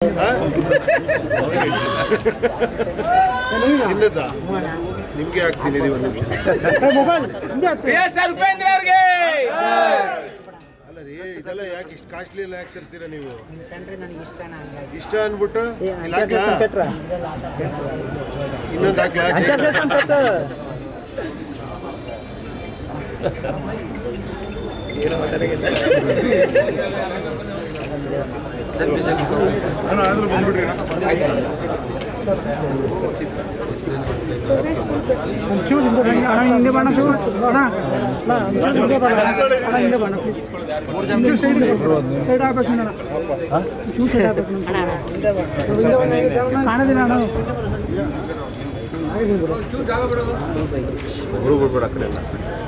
ಚಿನ್ನದ ನಿಮ್ಗೆ ಹಾಕ್ತೀನಿ ರೀ ಒಂದು ನಿಮಿಷ ಸರ್ ಉಪೇಂದ್ರ ಅವ್ರಿಗೆ ಅಲ್ಲ ರೀ ಇದೆಲ್ಲ ಯಾಕೆ ಇಷ್ಟು ಕಾಸ್ಟ್ಲಿ ಎಲ್ಲ ಯಾಕೆ ತರ್ತೀರಾ ನೀವು ಕಂಡ್ರೆ ನನಗೆ ಇಷ್ಟನ ಹಂಗಾಗಿ ಇಷ್ಟ ಅಂದ್ಬಿಟ್ಟು ಇಲ್ಲ ಹಾಕ್ಲಾ ಇನ್ನೊಂದು ಹಾಕ್ಲಾ ಚೈನ? ಅಣ್ಣ ಹಿಂದೆ ಬಣ್ಣ ಅಣ್ಣ ಹಿಂದೆ ಬಣ್ಣ ಅಣ್ಣ ಹಿಂದೆ ಬಣ್ಣ ಸೈಡ್ ಸೈಡ್ ಆಗ್ಬೇಕು ಅಣ್ಣ ಚೂ ಸೈಡ್ ಆಗ್ಬೇಕು ಕಾಣದಿಲ್ಲ ಅಣ್ಣ ಒಬ್ರು ಬಿಡ್ಬೇಡ ಆ ಕಡೆ ಎಲ್ಲ.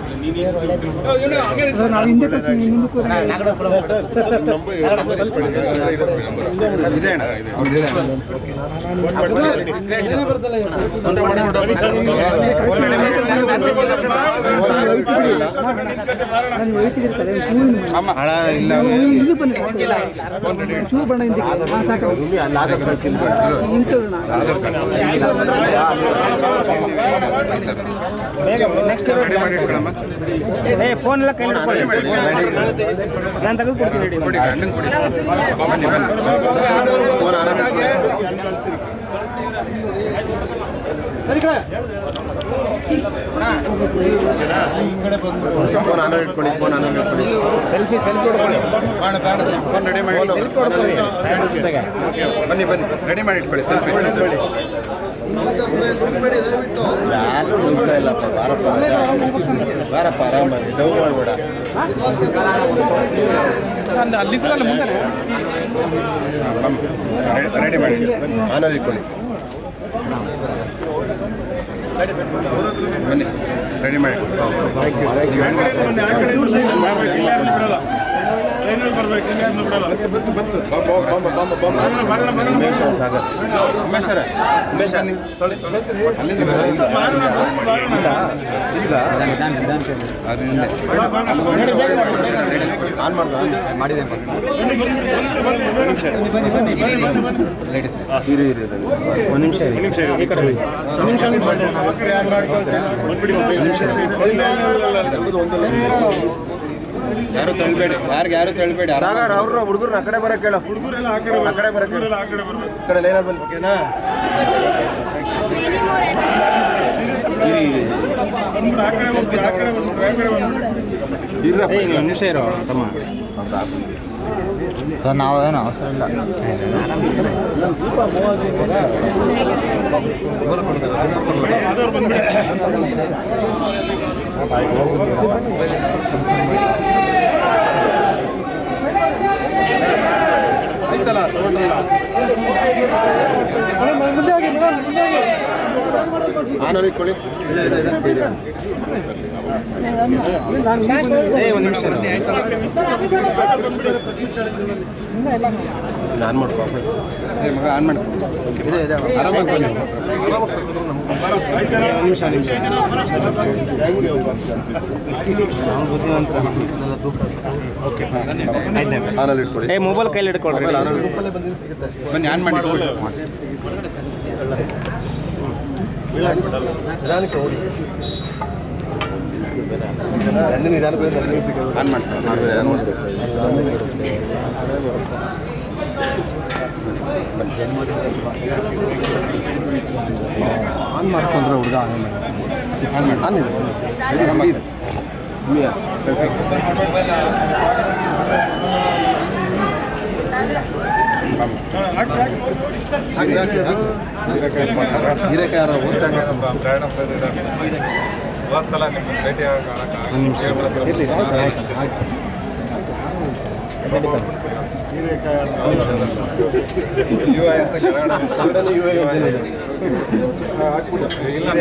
ನಾವು ಹಿಂದೆ ಕಳ್ಸಿ ಮುಂದಕ್ಕೆ ಹೋಗೋಣ. ನಂಬರ್ ನಂಬರ್ ಇಸ್ಕೊಳ್ಳಿ ಇದೆ ಅಣ್ಣ ಅವ್ರದ್ದಿದೆ. ಫೋನ್ ಮಾಡಿ ಬನ್ನಿ. ನಾನು ವೈಟಿಗೆ ಇರ್ತಾರೆ ಚೂ ಇಲ್ಲ ಇದು ಬನ್ನಿ ಚೂ ಬಣ್ಣ ಹಿಂದೆ ಹಾಂ ಸಾಕು ನಿಂತು ಏ ಫೋನ್ ಎಲ್ಲ ಕೈ ನಾನು ತೆಗೆದು ಕೊಡ್ತೀನಿ ಫೋನ್ ಆರಾಮ ಫೋನ್ ಆನ್ ಇಟ್ಕೊಳ್ಳಿ ಫೋನ್ ಆನ್ ಇಟ್ಕೊಳ್ಳಿ ಸೆಲ್ಫಿ ಸೆಲ್ಫಿ ಫೋನ್ ರೆಡಿ ಮಾಡಿ ಬನ್ನಿ ಬನ್ನಿ ರೆಡಿ ಮಾಡಿ ಇಟ್ಕೊಳ್ಳಿ ಸೆಲ್ಫಿ ಇಟ್ಕೊಳ್ಳಿ ಯಾರು ನುಗ್ತಾ ಇಲ್ಲಪ್ಪ ಬಾರಪ್ಪ ಬಾರಪ್ಪ ಆರಾಮಾಗಿ ಡೌ ಮಾಡಬೇಡ ಅಲ್ಲಿದ್ದಲ್ಲ ಮುಂದೆ ರೆಡಿ ಮಾಡಿ ಆನಲ್ಲಿ ಇಟ್ಕೊಳ್ಳಿ ಬನ್ನಿ ರೆಡಿ ಮಾಡಿ ಥ್ಯಾಂಕ್ ಯು ಥ್ಯಾಂಕ್ ಯು ಬಂತು ಬಂತು ಬಂತು ಬಾಂಬ ಬಾಂಬ ಬಾಂಬ ಬಾಂಬ ಉಮೇಶ್ ಅವ್ರು ಸಾಗರ್ ಉಮೇಶ್ ಅವರೇ ಉಮೇಶ್ ಅಲ್ಲಿ ಅಲ್ಲಿಂದ ಈಗ ಅದು ಇಲ್ಲೇ ಆನ್ ಮಾಡ್ದ ಮಾಡಿದೆ ಲೇಡೀಸ್ ಇರು ಇರು ಇರು ಒಂದು ನಿಮಿಷ ಒಂದು ನಿಮಿಷ ಈ ಕಡೆ ಒಂದು ನಿಮಿಷ ಒಂದು ಯಾರು ತಳ್ಬೇಡಿ ಯಾರಿಗೆ ಯಾರು ತಳ್ಬೇಡಿ ಸಾಗರ್ ಅವ್ರ ಹುಡುಗರು ಆ ಕಡೆ ಬರಕ್ಕೆ ಹೇಳು ಹುಡುಗರೆಲ್ಲ ಆ ಕಡೆ ಆ ಕಡೆ ಬರಕ್ಕೆ ಹೇಳು ಆ ಕಡೆ ಬರ್ಬೇಕು ಈ ಕಡೆ ಲೈನಲ್ಲಿ ಬನ್ನಿ ಓಕೆನಾ ಇರಿ ಇರಿ ಇರಪ್ಪ ಒಂದು ನಿಮಿಷ ಇರೋ ತಮ್ಮ ನಾವೇನು ಅವಸರ ಇಲ್ಲ ಆಯ್ತಲ್ಲ ತಗೊಂಡ್ರಲ್ಲ ಆನಲ್ಲಿ ಇಟ್ಕೊಳ್ಳಿ ಇದೆ ಇದೆ ಇದೆ ಒಂದು ನಿಮಿಷ ಆನ್ ಮಾಡ್ಕೋ ಮಗ ಆನ್ ಮಾಡ್ಕೊ ಇದೆ ಇದೆ ಆರಾಮಾಗಿ ಬನ್ನಿ ನಿಮಿಷ ನಿಮಿಷ ಆನಲ್ಲಿ ಇಟ್ಕೊಳ್ಳಿ ಏ ಮೊಬೈಲ್ ಕೈಲಿ ಹಿಡ್ಕೊಳ್ರಿ ಮೊಬೈಲ್ ಆನಲ್ಲಿ ಬನ್ನಿ ಆನ್ ಮಾಡಿ ನಿಧಾನಕ್ಕೆ ಹೋಗಿ ನಿಧಾನಕ್ಕೆ ಹೋಗಿ ನನಗೆ ಸಿಗೋದು ಆನ್ ಮಾಡ್ತಾರೆ ಆನ್ ಮಾಡ್ಬೇಕು ಆನ್ ಮಾಡ್ಕೊಂಡ್ರೆ ಹುಡುಗ ಆನ್ ಮಾಡಿ ಆನ್ ಇದೆ ಆರಾಮಾಗಿದೆ ಮಿಯಾ ಹಾಕಿ ಹಾಕಿ ಹೀರೆಕಾಯಿ ಯಾರೋ ಓದ್ಸಾಕ ಸಲ ನಿಮ್ಮ ಭೇಟಿ ಇರಲಿ ಯು ಐ ಅಂತ ಕೆಳಗಡೆ ಇಲ್ಲ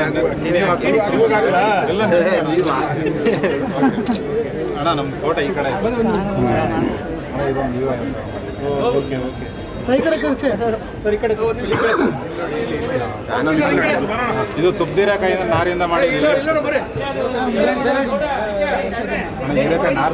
ಅಣ್ಣ ನಮ್ಮ ಫೋಟೋ ಈ ಕಡೆ ಓಕೆ ಓಕೆ ಈ ಕಡೆ ಕಳಿಸ್ತೆ ಸರ್ ಈ ಕಡೆ ಇದು ತುಬ್ದಿರ ಕೈಯಿಂದ ನಾರಿಂದ ಮಾಡಿದ್ದೀವಿ ನಾರು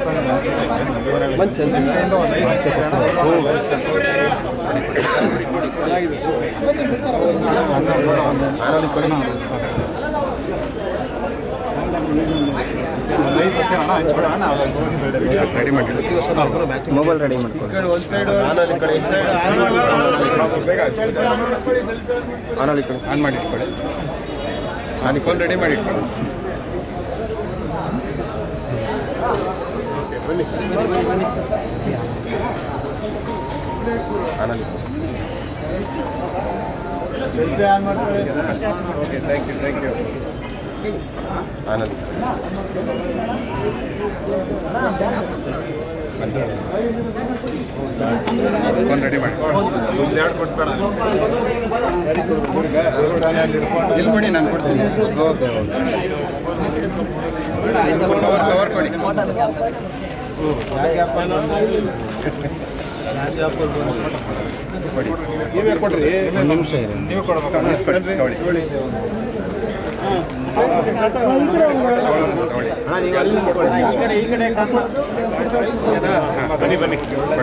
ರೆಡಿ ಮಾಡಿ ಮೊಬೈಲ್ ರೆಡಿ ಮಾಡ್ಕೊಳ್ಳಿ ಒಂದು ಸೈಡ್ ಆನಲ್ಲಿ ಈ ಕಡೆ ಆನಲ್ಲಿ ಈ ಕಡೆ ಆನ್ ಮಾಡಿ ಇಟ್ಕೊಳ್ಳಿ ನಾನು ಫೋನ್ ರೆಡಿ ಮಾಡಿ ಇಟ್ಕೊಳ್ಳಿ ಆನಲ್ಲಿ okay thank you thank you Anand phone ready ಮಾಡಿ ಎರಡು ಕೊಟ್ಬೇಡ ಇಲ್ಲಿ ಕೊಡಿ ನಾನು ಕೊಡ್ತೀನಿ ಓಕೆ ಕವರ್ ಕವರ್ ಕೊಡಿ ನೀವೇ ಕೊಡ್ರಿ ಒಂದು ನಿಮಿಷ ಇದೆ ನೀವು ಕೊಡ್ಬೇಕು ಇಸ್ಕೊಡಿ, ತಗೊಳ್ಳಿ ತಗೊಳ್ಳಿ ಬನ್ನಿ ಬನ್ನಿ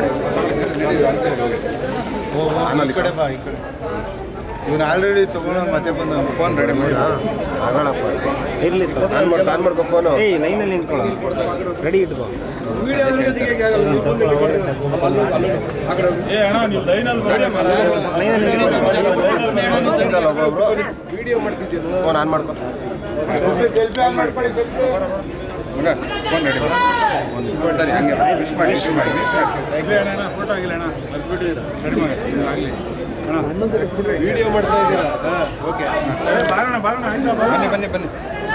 ಆನಲ್ಲಿ ಕಡೆ ಬಾ ಈ ಕಡೆ ಇವನು ಆಲ್ರೆಡಿ ತಗೊಂಡು ಮತ್ತೆ ಬಂದ ಫೋನ್ ರೆಡಿ ಮಾಡಿ ಆಗಳಪ್ಪ ಇರ್ಲಿ ಆನ್ ಮಾಡ್ಕೊ ಆನ್ ಮಾಡ್ಕೊ ಫೋನು ಏಯ್ ಲೈನಲ್ಲಿ ನಿಂತ್ಕೊಳ್ಳೋ ರೆಡಿ ಇಟ್ಕೋ ಸಿಂಗಲ್ ಒಬ್ಬೊಬ್ರು ವಿಡಿಯೋ ಮಾಡ್ತಿದ್ದೀನಿ ಫೋನ್ ಆನ್ ಮಾಡ್ಕೊ ಮಗ ಫೋನ್ ರೆಡಿ ಮಾಡಿ ಸರಿ ಹಂಗೆ ವಿಶ್ ಮಾಡಿ ವಿಶ್ ಮಾಡಿ ವಿಶ್ ಮಾಡಿ ಫೋಟೋ ಆಗಿಲ್ಲ ಅಣ್ಣ ರೆಡಿ ಮಾಡಿ ಆಗಲಿ ವಿಡಿಯೋ ಮಾಡ್ತಾ ಇದ್ದೀರಾ ಓಕೆ ಬಾರೋಣ ಬಾರೋಣ ಆಯ್ತಾ ಬನ್ನಿ ಬನ್ನಿ ಬನ್ನಿ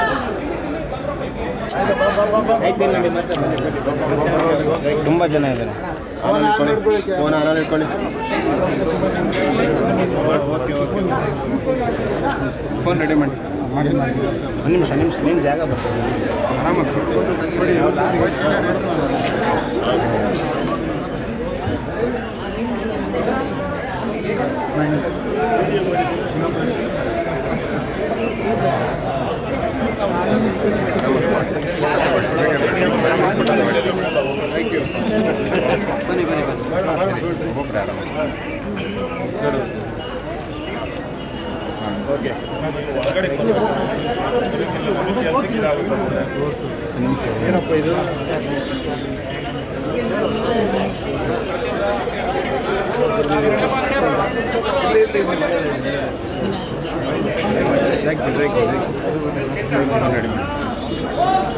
ತುಂಬ ಜನ ಇದ್ದಾರೆ ಆನಲ್ಲಿ ಇಟ್ಕೊಳ್ಳಿ ಫೋನ್ ಆನಲ್ಲಿ ಇಟ್ಕೊಳ್ಳಿ ಫೋನ್ ರೆಡಿ ಮಾಡಿ ಒಂದು ನಿಮಿಷ ನಿಮಿಷ ನೀನು ಜಾಗ ಬರ್ತದೆ ಆರಾಮಾಗಿ ಬನ್ನಿ ಬನ್ನಿ ಬನ್ನಿ ಒಬ್ಬೊಬ್ರೆ ಆರಾಮಾಗಿ ಓಕೆ ಏನಪ್ಪ ಇದು thank you thank you phone ready ಮಾಡಿ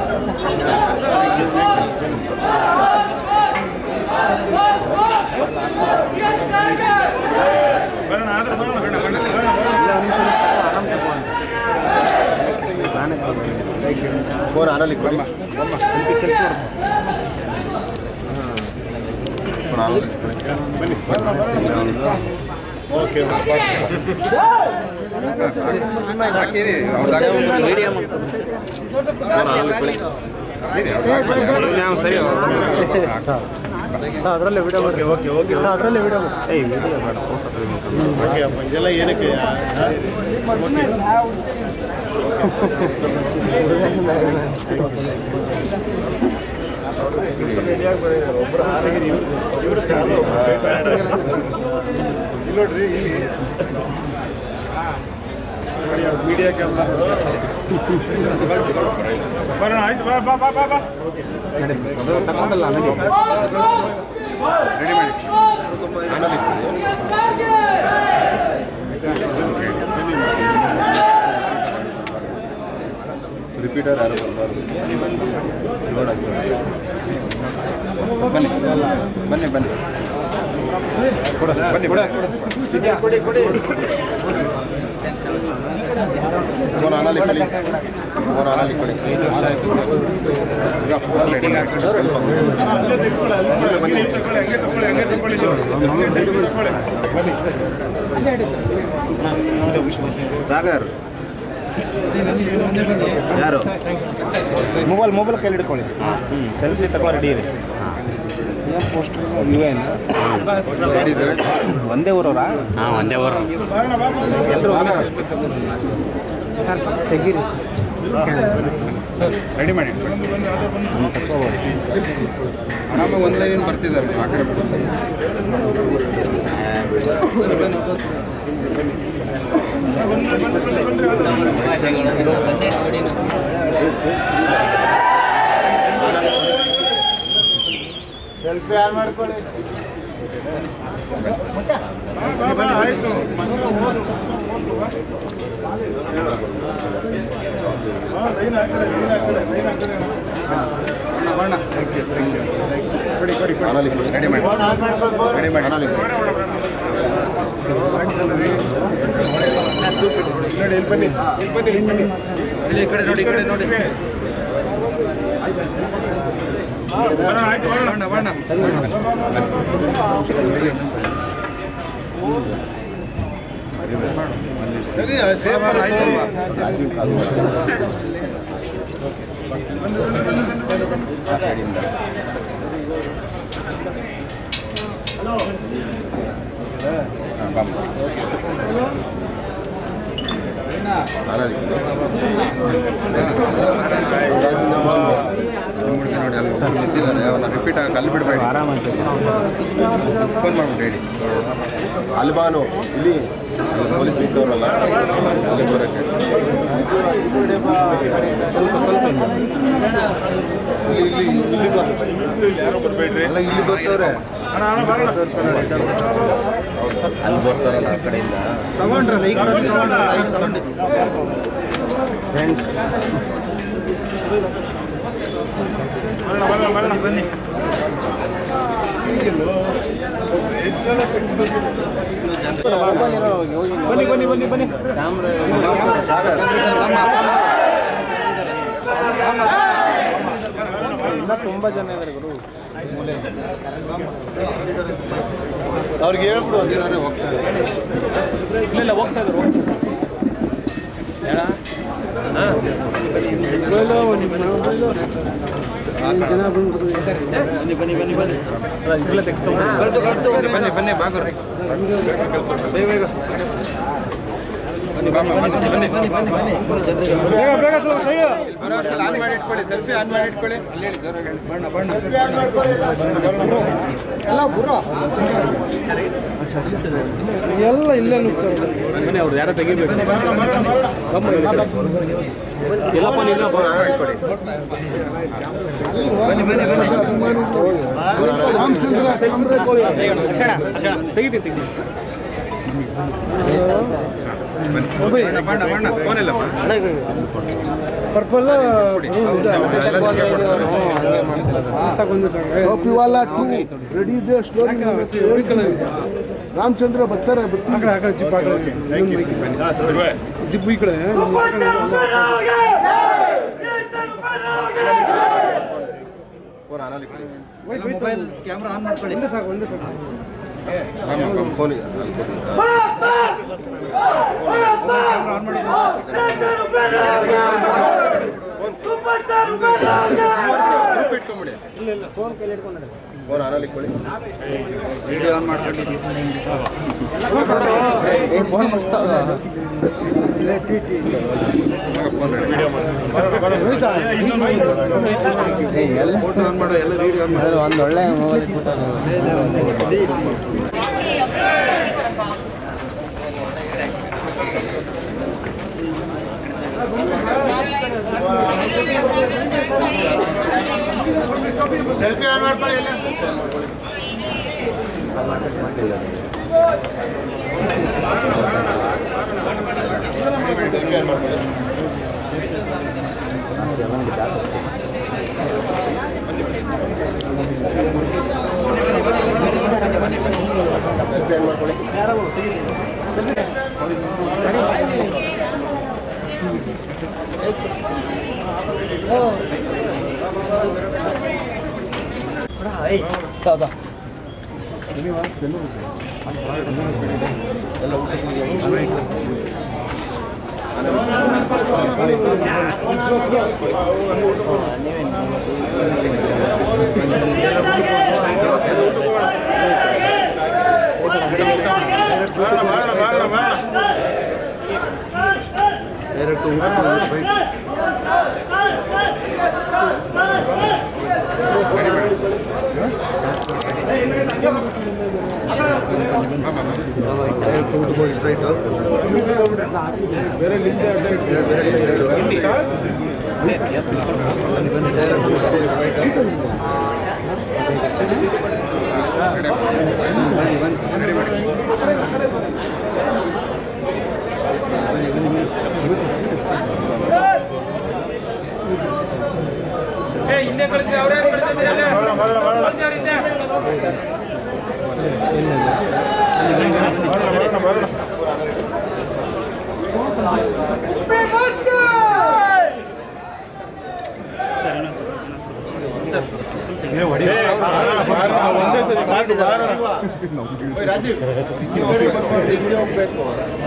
ಬರೋಣ ಆದ್ರೆ ಬರೋಣ ನಾನೇ ಫೋನ್ ಆನಲ್ಲಿ ಇಟ್ಕೊಳ್ಳಿ ಫೋನ್ ಆನಲ್ಲಿ ಇಟ್ಕೊಳ್ಳಿ ಓಕೆ ಹಾಕಿರಿ ಅವ್ರ್ದು ಹಾಕಿ. ಫೋನ್ ಆನಲ್ಲಿ ಇಟ್ಕೊಳ್ಳಿ ಹಾಕಿರಿ, ಅವ್ರ್ದು ಹಾಕಿ. ನಾವು ಸರಿ ಅದರಲ್ಲೇ ವಿಡಿಯೋ ಓಕೆ ಓಕೆ ಓಕೆ ಅದರಲ್ಲೇ ವಿಡಿಯೋ ಏಯ್ ವಿಡಿಯೋ ಬೇಡ ಫೋಟೋ ಓಕೆ ಅಪ್ಪ ಇದೆಲ್ಲ ಏನಕ್ಕೆ ಒಬ್ಬರು ತೆಗೀರಿ ಇವ್ರದ್ದು ಇವ್ರದ್ದು ತೆಗೀರಿ ಇಲ್ಲಿ ನೋಡ್ರಿ ಇಲ್ಲಿ ನೋಡಿ ಮೀಡಿಯಾ ಕ್ಯಾಮ್ರಾ ಬರೋಣ ಆಯ್ತು ಬಾ ಬಾ ಬಾ ಬಾ ಬಾ ತಗೊಂಡಲ್ಲ ನನಗೆ ರೆಡಿ ಮಾಡಿ ಆನಲ್ಲಿ ಇಟ್ಕೊಳ್ಳಿ ರಿಪೀಟರ್ ಯಾರು ಬರಬಾರ್ದು ಬನ್ನಿ ಬನ್ನಿ ಬನ್ನಿ ಬನ್ನಿ ಫೋನ್ ಆನಲ್ಲಿ ಕಳಿ ಫೋನ್ ಆನಲ್ಲಿ ಕಳಿ ಈಗ ಫೋನ್ ರೆಡಿ ಮಾಡಿ ಸ್ವಲ್ಪ ಮುಂದೆ ಬನ್ನಿ ಸಾಗರ್ ಯಾರು ಮೊಬೈಲ್ ಮೊಬೈಲ್ ಕೈಲಿ ಹಿಡ್ಕೊಳ್ಳಿ ಹ್ಞೂ ಸೆಲ್ಫಿ ತಗೊಳ್ಳೋ ರೆಡಿ ಇದೆ ಒಂದೇ ಊರವರಾ ಹಾಂ ಒಂದೇ ಊರು ಸರ್ ಸ್ವಲ್ಪ ತೆಗೀರಿ ರೆಡಿ ಮಾಡಿ ಆರಾಮಾಗಿ ಒಂದು ಲೈನ್ ಬರ್ತಿದ್ದಾರೆ ಆ ಕಡೆ ಬರ್ತಾರೆ. ಸೆಲ್ಫಿ ಆನ್ ಮಾಡ್ಕೊಳ್ಳಿ ಬಣ್ಣ ಬಣ್ಣ ಕೊಡಿ ಕೊಡಿ ಕೊಡಿ ರೆಡಿ ಮಾಡಿ ರೆಡಿ ಮಾಡಿ ನೋಡಿ ಇಲ್ಲಿ ಬನ್ನಿ ಇಲ್ಲಿ ಬನ್ನಿ ಇಲ್ಲಿ ಬನ್ನಿ ಇಲ್ಲಿ ಈ ಕಡೆ ನೋಡಿ ಈ ಕಡೆ ನೋಡಿ ಬಣ್ಣ ಬಣ್ಣ ನೋಡಿ ಅಲ್ಲಿ ಸರ್ ನಿಂತಿದ್ದಾರೆ ಅವನ್ನ ರಿಪೀಟ್ ಆಗಿ ಅಲ್ಲಿ ಬಿಡಬೇಡಿ ಫೋನ್ ಮಾಡ್ಬಿಟ್ಟು ಹೇಳಿ ಅಲ್ಬಾನು ಇಲ್ಲಿ ಪೊಲೀಸ್ ನಿಂತವ್ರಲ್ಲ ಅಲ್ಲಿ ಬರೋಕ್ಕೆ ಅಲ್ಲ ಇಲ್ಲಿ ಬರ್ತಾವ್ರೆ ಅಲ್ಲಿ ಬರ್ತಾರಲ್ಲ ಆ ಕಡೆಯಿಂದ ತಗೊಂಡ್ರಲ್ಲ ಈಗ ತಂದು ತಗೊಂಡ್ರಲ್ಲ ಈಗ ತಗೊಂಡು ಬನ್ನಿ ಬನ್ನಿ ಬನ್ನಿ ಬನ್ನಿ ಬನ್ನಿ ಬನ್ನಿ ಇಲ್ಲ ತುಂಬ ಜನ ಇದ್ದಾರೆ ಗುರು ಅವ್ರಿಗೆ ಹೇಳ್ಬಿಡು ಇರೋರೇ ಹೋಗ್ತಾರೆ ಇಲ್ಲ ಇಲ್ಲ ಹೋಗ್ತಾ ಇದ್ರು ಹೇಳ ಜನ ಬಂದು ಬನ್ನಿ ಬನ್ನಿ ಬನ್ನಿ ಬನ್ನಿ ಇದೆಲ್ಲ ತೆಗೆಸ್ಕೊಂಡು ಕಳ್ಸು ಕಳ್ಸು ಬನ್ನಿ ಬನ್ನಿ ಬನ್ನಿ ಬಾಗುರು ಬೇಗ ಬೇಗ ಬನ್ನಿ ಬಾಮ ಬನ್ನಿ ಬನ್ನಿ ಬನ್ನಿ ಬನ್ನಿ ಬನ್ನಿ ಬೇಗ ಬೇಗ ಸ್ವಲ್ಪ ಸೈಡ್ ಬರೋ ಅಷ್ಟರಲ್ಲಿ ಆನ್ ಮಾಡಿ ಇಟ್ಕೊಳ್ಳಿ ಸೆಲ್ಫಿ ಆನ್ ಮಾಡಿ ಇಟ್ಕೊಳ್ಳಿ ಅಲ್ಲಿ ಹೇಳಿ ಜೋರಾಗಿ ಹೇಳಿ. ಬಣ್ಣ ಬಣ್ಣ ಎಲ್ಲ ಇಲ್ಲೇ ನುಗ್ತಾರೆ ಬನ್ನಿ ಅವ್ರು ಯಾರೋ ತೆಗಿಬೇಕು ಎಲ್ಲಪ್ಪ ನೀನು ಬನ್ನಿ ಬನ್ನಿ ಬನ್ನಿ ತೆಗಿತೀನಿ ತೆಗಿತೀನಿ ಬಣ್ಣ ಬಣ್ಣ ಬಣ್ಣ ಫೋನ್ ಇಲ್ಲಮ್ಮ ಪರ್ಪಲ್ ಗೋಪಿವಾಲ ಟು ರೆಡಿ ಇದೆ ಸ್ಟೋರಿ ರಾಮಚಂದ್ರ ಬರ್ತಾರೆ ಆ ಕಡೆ ಆ ಕಡೆ ಜಿಪ್ ಆ ಕಡೆ ಇನ್ನೊಂದು mic ಇದೆ. ಜಿಪ್ ಈ ಕಡೆ ಮೊಬೈಲ್ ಕ್ಯಾಮ್ರಾ ಆನ್ ಮಾಡ್ಕೊಳ್ಳಿ ಒಂದೇ ಸಾಕು ಒಂದೇ ಸಾಕು ಫೋನ್ ಕ್ಯಾಮ್ರಾ ಆನ್ ಮಾಡಿ ಗ್ರೂಪ್ ಇಟ್ಕೊಂಬಿಡಿ ಫೋನ್ ಆನಲ್ಲಿ ಇಟ್ಕೊಳ್ಳಿ ವಿಡಿಯೋ ಆನ್ ಮಾಡ್ಕೊಂಡಿದ್ದೀವಿ ಫೋನ್ ಫೋಟೋ ಆನ್ ಮಾಡು ಎಲ್ಲ ವಿಡಿಯೋ ಆನ್ ಮಾಡು ಒಂದು ಒಳ್ಳೆ ಮೊಬೈಲ್ ಸೆಲ್ಫಿ ಆನ್ ಮಾಡ್ಕೊಳ್ಳಿ ಎಲ್ಲ ಸೆಲ್ಫಿ ಆನ್ ಮಾಡ್ಕೊಳ್ಳಿ ಸೆಲ್ಫಿ ಆನ್ ಮಾಡ್ಕೊಳ್ಳಿ ರಾಜೀವ್ ಹಿಂಗೆ ಬರ್ಬಾರ್ದು, ಹಿಂಗೆ ಹೋಗ್ಬೇಕು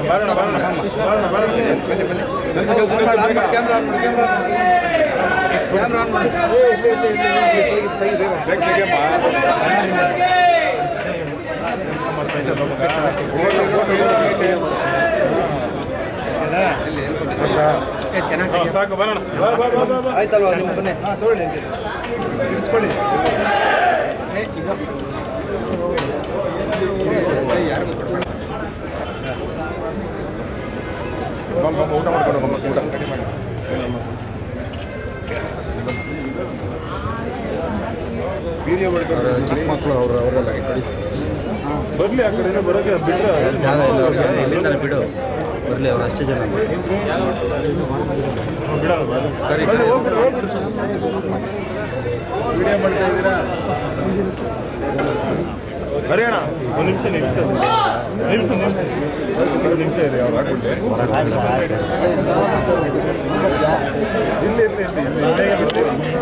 ಆಯ್ತಲ್ವಾ ನೀವು ಬನ್ನಿ ಹಾಂ ತೊಗೊಳ್ಳಿ ತಿರ್ಸ್ಕೊಳ್ಳಿ ಊಟ ಮಾಡ್ಕೊಂಡು ಹೋಗಮ್ಮ ಊಟ ರೆಡಿ ಮಾಡಿ ವಿಡಿಯೋ ಮಾಡ್ಕೊಂಡು ಚಿಕ್ಕ ಮಕ್ಕಳು ಅವರು ಅವರೆಲ್ಲ ಬರಲಿ ಆ ಕಡೆ ಬರೋಕೆ ಬಿಟ್ಟು ಎಲ್ಲಿಂದ ಬಿಡು ಬರಲಿ ಅವ್ರು ಅಷ್ಟೇ ಜನ ವಿಡಿಯೋ ಮಾಡ್ತಾ ಇದ್ದೀರಾ ಹರಿಯಾಣ ಒಂದು ನಿಮಿಷ ನಿಮಿಷ ನಿಮಿಷ ನಿಮಿಷ ಒಂದು ನಿಮಿಷ ಇದೆ ಅವ್ರು ಹಾಕ್ಬಿಟ್ಟೆ ಇಲ್ಲಿ ಇರ್ಲಿ ಇಲ್ಲಿ ಇಲ್ಲಿ ಬೇಗ ಬಿಟ್ಟು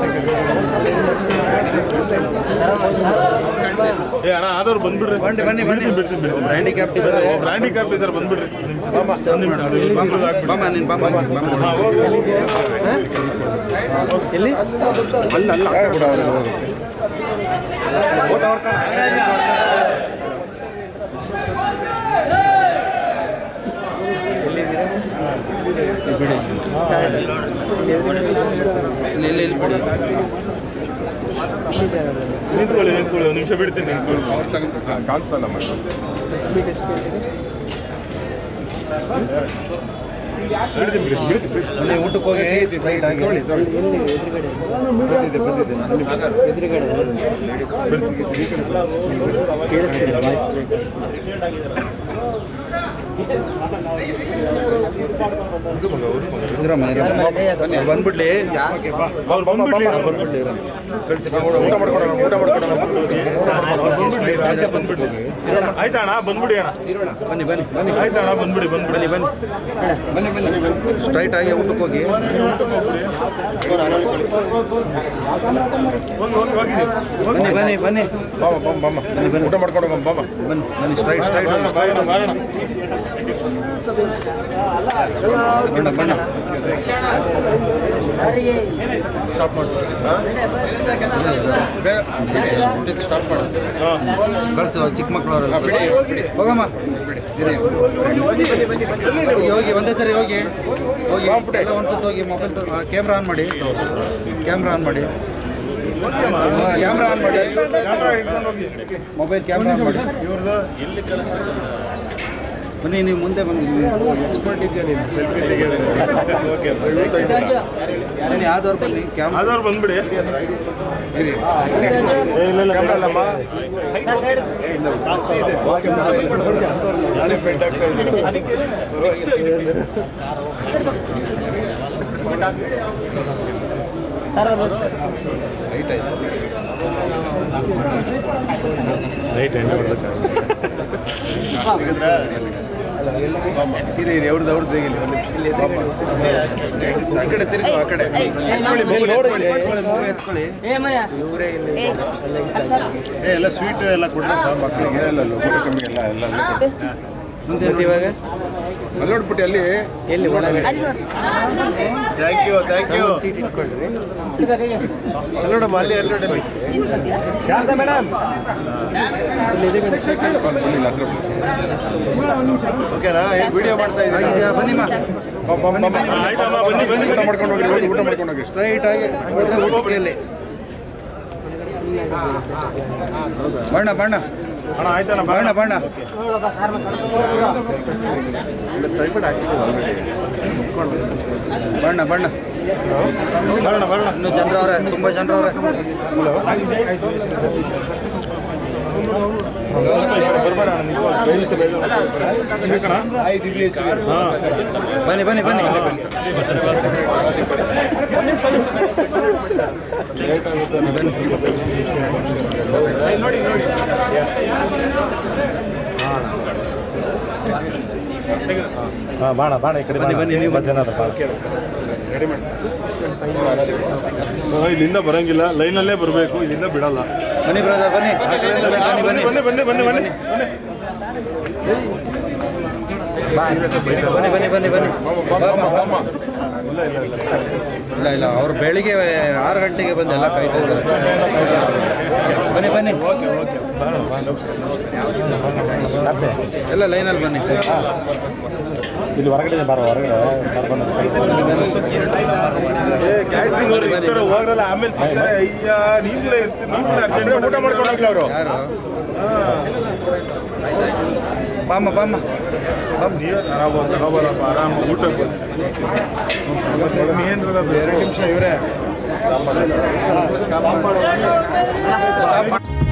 ಏ ಅಣ್ಣ ಆದವ್ರು ಬಂದ್ಬಿಡ್ರಿ ಬನ್ನಿ, ಬನ್ನಿ, ಬನ್ನಿ. ಬಿಡ್ತೀನಿ ಬಿಡ್ತೀನಿ ಹ್ಯಾಂಡಿಕ್ಯಾಪ್ಟ್ ಇದ್ದಾರೆ ಹ್ಯಾಂಡಿಕ್ಯಾಪ್ ಇದ್ದಾರೆ ಬಂದ್ಬಿಡ್ರಿ ಒಂದು ನಿಮಿಷ ಅದು ಇಲ್ಲಿ ಬಾಮ ಬಿಡೋದು ಹಾಕ್ಬಿಡಿ. ಬಾಮ ನೀನು ಬಾಮ ಬಾಮ ಹಾ, ಹೋಗಿ, ಹೋಗಿ. ಎಲ್ಲಿ ಬಿಡ ಅವ್ರಿಗೆ ಹೋಗುತ್ತೆ ಇಲ್ಲಿ ಇಲ್ಲಿ ಇಲ್ಲಿ ಬಿಡಿ ನಿಂತ್ಕೊಳ್ಳಿ ನಿಂತ್ಕೊಳ್ಳಿ ಒಂದು ನಿಮಿಷ ಬಿಡ್ತೀನಿ ನಿಂತ್ಕೊಳ್ಳಿ ಕಾಣಿಸ್ತಲ್ಲ ಬಿಡ್ತೀನಿ ಬಿಡ್ತೀನಿ ಬಿಡ್ತೀನಿ ಅಲ್ಲಿ ಊಟಕ್ಕೆ ಹೋಗಿ ತೊಗೊಳ್ಳಿ ತೊಗೊಳ್ಳಿ ಬಂದಿದೆ ಬಂದಿದೆ ನನ್ನ ಸಾಗರ್ ಇದ್ರಮ್ಮ ಇದ್ರಮ್ಮ. ಬನ್ನಿ, ಬಂದ್ಬಿಡ್ಲಿ ಅವ್ರು ಬಂದ್ಬಿಡ್ಲಿ ಬಂದ್ಬಿಡ್ಲಿ ಇರಮ್ಮ. ಕಳ್ಸಿ ಊಟ ಮಾಡ್ಕೊಡೋಣ ಊಟ ಮಾಡ್ಕೊಡೋಣ ಆಚೆ ಬಂದ್ಬಿಡಿ ಆಯ್ತಾ ಅಣ್ಣ ಬಂದ್ಬಿಡಿ ಅಣ್ಣ ಬನ್ನಿ ಬನ್ನಿ ಬನ್ನಿ ಆಯ್ತಾ ಅಣ್ಣ ಬಂದ್ಬಿಡಿ ಬಂದ್ಬಿಡಿ ಬನ್ನಿ ಬನ್ನಿ ಬನ್ನಿ ಬನ್ನಿ ಸ್ಟ್ರೈಟ್ ಆಗಿ ಊಟಕ್ಕೆ ಹೋಗಿ ಹೋಗಿ ಹೋಗಿ ಹೋಗಿ ನೀವು. ಹೋಗಿ. ಬನ್ನಿ ಬನ್ನಿ ಬನ್ನಿ ಬಾಮ ಬಾಮ ಬಾಮ ಊಟ ಮಾಡ್ಕೊಂಡು ಹೋಗಮ್ಮ ಬಾಮ ಬನ್ನಿ ಬನ್ನಿ ಸ್ಟ್ರೈಟ್ ಸ್ಟ್ರೈಟ್ ಹೋಗಿ ಸ್ಟ್ರೈಟ್ ಹೋಗಿ ಬಾರಣ ಬಣ್ಣ ಬಣ್ಣ ಸ್ಟಾರ್ಟ್ ಮಾಡಿಸ್ತೀನಿ ಕಳ್ಸು ಚಿಕ್ಕ ಮಕ್ಕಳು ಅವರೆಲ್ಲ ಹೋಗಮ್ಮ ಹೋಗಿ ಹೋಗಿ ಒಂದೇ ಸರಿ ಹೋಗಿ ಹೋಗಿ ಎಲ್ಲ ಒಂದ್ಸತಿ ಹೋಗಿ ಮೊಬೈಲ್ ಕ್ಯಾಮ್ರಾ ಆನ್ ಮಾಡಿ ಕ್ಯಾಮ್ರಾ ಆನ್ ಮಾಡಿ ಕ್ಯಾಮ್ರಾ ಆನ್ ಮಾಡಿ ಮೊಬೈಲ್ ಕ್ಯಾಮ್ರಾ ಆನ್ ಮಾಡಿ ಇವ್ರದ್ದು ಬನ್ನಿ ನೀವು ಮುಂದೆ ಬನ್ನಿ ಎಕ್ಸ್ಪರ್ಟ್ ಇದೆಯಾ ನೀನು ಸೆಲ್ಫಿ ತೆಗೆಯೋದ್ರಲ್ಲಿ ಓಕೆ ಬನ್ನಿ ಆದವ್ರು ಬನ್ನಿ ಕ್ಯಾಮ್ರಾ ಆದವ್ರು ಬಂದ್ಬಿಡಿ ಏ, ಇಲ್ಲ ಇಲ್ಲ ಅಲ್ಲಮ್ಮ ಜಾಸ್ತಿ ಇದೆ ಓಕೆ ನಾನೇ ಬೆಡ್ ಆಗ್ತಾ ಇದ್ದೀನಿ ತೆಗೆದ್ರಾ ಇರಿ ಇರಿ ಅವ್ರದ್ದು ಅವ್ರದ್ದು ತೆಗಿಲಿ ಒಂದು ನಿಮಿಷ ಪಾಪ. ಆ ಕಡೆ ತಿರುಗು ಆ ಕಡೆ ಎತ್ಕೊಳ್ಳಿ ಮೊಬೈಲ್ ಎತ್ಕೊಳ್ಳಿ ಮೊಬೈಲ್ ಎತ್ಕೊಳ್ಳಿ ಏ ಎಲ್ಲ ಸ್ವೀಟ್ ಎಲ್ಲ ಕೊಡ್ಬೇಕು ಮಕ್ಕಳಿಗೆ ಎಲ್ಲ ಕಮ್ಮಿ ಎಲ್ಲ ಎಲ್ಲ ಮುಂದೆ ಮತ್ತೆ ಇವಾಗ ನೋಡ್ಬಿಟ್ಟು ಅಲ್ಲಿ ಎಲ್ಲಿ ಒಳಗಡೆ thank you thank you seat ಇಟ್ಕೊಳ್ರಿ ನೋಡಮ್ಮ ಅಲ್ಲಿ ಅಲ್ಲಿ ನೋಡಿ ಓಕೆನಾ ಏನು ವಿಡಿಯೋ ಮಾಡ್ತಾ ಇದ್ದೀನಿ ಆಗಿದೆಯಾ ಬನ್ನಿಮ್ಮ ಆಯ್ತಮ್ಮ ಬನ್ನಿ ಬನ್ನಿ ಊಟ ಮಾಡ್ಕೊಂಡು ಹೋಗಿ ಹೋಗಿ ಊಟ ಮಾಡ್ಕೊಂಡು ಹೋಗಿ ಸ್ಟ್ರೈಟ್ ಆಗಿ ಹೋದ್ರೆ ಊಟಕ್ಕೆಯಲ್ಲಿ ಬಣ್ಣ ಬಣ್ಣ ಅಣ್ಣ ಆಯ್ತಣ್ಣ ಬಣ್ಣ ಬಣ್ಣ ಬಣ್ಣ ಬಣ್ಣ ಬರೋಣ ಬರೋಣ ಇನ್ನು ಜನರವ್ರೆ ತುಂಬ ಜನರವ್ರೆ ಬರ್ಬೇಡ ಅಣ್ಣ ನಿಜವಾಗ್ಲೂ. ಹಾಯ್ ದಿವ್ಯಶ್ರೀ ಹಾಂ ಬನ್ನಿ ಬನ್ನಿ ಬನ್ನಿ ಬಾಣ ಬಾಣ ಈ ಕಡೆ ಬನ್ನಿ ಬನ್ನಿ ನೀವು ಬನ್ನಿ. ಇಲ್ಲಿಂದ ಬರಂಗಿಲ್ಲ ಲೈನಲ್ಲೇ ಬರಬೇಕು ಇಲ್ಲಿಂದ ಬಿಡಲ್ಲ ಬನ್ನಿ ಬ್ರದರ್ ಬನ್ನಿ ಬನ್ನಿ ಬನ್ನಿ ಬನ್ನಿ ಬನ್ನಿ ಬನ್ನಿ ಬನ್ನಿ ಬನ್ನಿ ಬನ್ನಿ ಬನ್ನಿ ಬನ್ನಿ ಬಾಮ ಬಾಮ ಇಲ್ಲ ಇಲ್ಲ ಇಲ್ಲ ಇಲ್ಲ ಇಲ್ಲ ಅವ್ರು ಬೆಳಿಗ್ಗೆ ಆರು ಗಂಟೆಗೆ ಬಂದು ಎಲ್ಲ ಕಾಯ್ತಾ ಇದ್ದಾರೆ ಬನ್ನಿ ಬನ್ನಿ ಎಲ್ಲ ಲೈನಲ್ಲಿ ಬನ್ನಿ ಇಲ್ಲಿ ಹೊರಗಡೆ ಬಾರ ಹೊರಗಡೆ ಕ್ಯಾಟ್ರಿಂಗ್ ಅವ್ರು ಇರ್ತಾರೆ ಹೋಗ್ರಲ್ಲ ಆಮೇಲೆ ಸಿಗ್ತಾರೆ ಅಯ್ಯ ನೀವುಗಳೇ ಇರ್ತೀರಿ ನೀವುಗಳೇ ಅರ್ಜೆಂಟ್ ಊಟ ಮಾಡ್ಕೊಂಡು ಹೋಗ್ಲಿ ಅವರು ಯಾರು ಬಾಮ ಬಾಮ ನೀವೇ ಆರಾಮ ತಗೋಬಾರಪ್ಪ ಆರಾಮ ಊಟಕ್ಕೆ ಏನ್ರದ ಎರಡು ನಿಮಿಷ ಇವರೇ ಸ್ಟಾಪ್ ಮಾಡಿ